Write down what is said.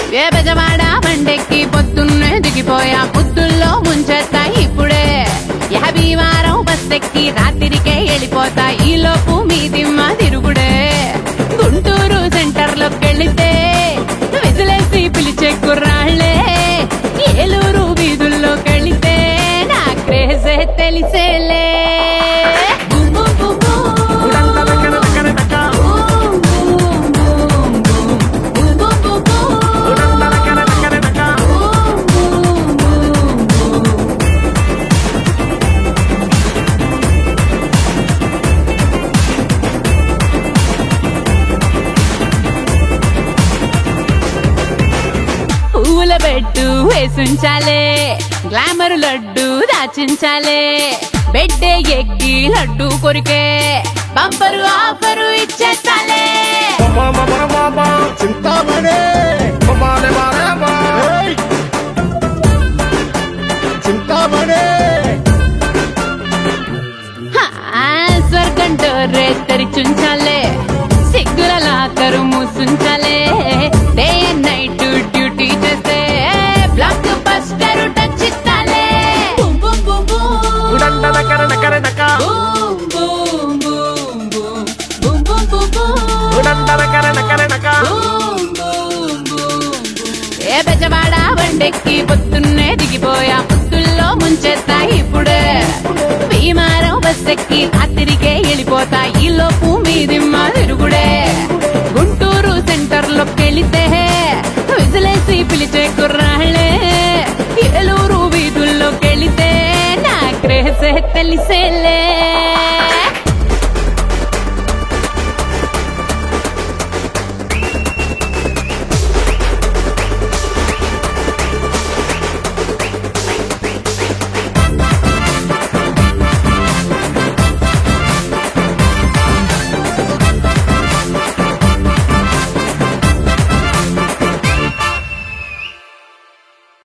ఏ బెజవాడ బండెక్కి పొద్దున్నే దిగిపోయా పొద్దుల్లో ముంచేస్తా ఇప్పుడే యాభై వారం బస్సెక్కి రాత్రికే వెళ్ళిపోతా ఈ లోపు మీ దిమ్మ తిరుగుడే గుంటూరు సెంటర్ లోకి వెళితే విసిలేసి పిలిచే కుర్రాళ్ళే ఏలూరు వీధుల్లోకి వెళితే నా క్రేజే తెలిసేలే బూమ్ బూమ్ బూమ్ బూమ్. ఉడంతలకనకనక, boom boom boom boom. Boom boom boom boom. ఉడంతలకనకనక. Boom boom boom boom. పువ్వుల బెడ్డు వేసుంచాలే గ్లామర్ లడ్డు దాచించాలే బెడ్డే ఎక్కి లడ్డు కొరికే బంపరు ఆఫరు ఇచ్చేస్తాలే బాబా, చింతామణి బాబాలే బాలేబా. ఏయ్! చింతామణి హా, స్వర్గం డోరే తెరిచుంచాలే సిగ్గుల లాకరు మూసుంచాలే డే అండ్ నైట్ డ్యూటీ చేస్తే బ్లాక్ బస్టర్ టచ్ ఇస్తాలే బూమ్ బూమ్ బూమ్ బూమ్. ఉడంతలకనకనక, boom boom boom boom. Boom boom boom boom. ఉడంతలకనకనక. Boom boom boom boom. ఏ బెజవాడ బండెక్కి పొద్దున్నే దిగిపోయా పొద్దుల్లో ముంచేస్తా ఇప్పుడే భీమారం బస్సెక్కి రాత్రికే వెళ్ళిపోతా ఈ లోపు మీదిమ్మ తిరుగుడే గుంటూరు సెంటర్ లోకి వెళితే విసిలేసి పిలిచే కుర్రాళ్ళే ఏలూరు వీధుల్లోకి వెళితే నా క్రేసే తెలిసేలే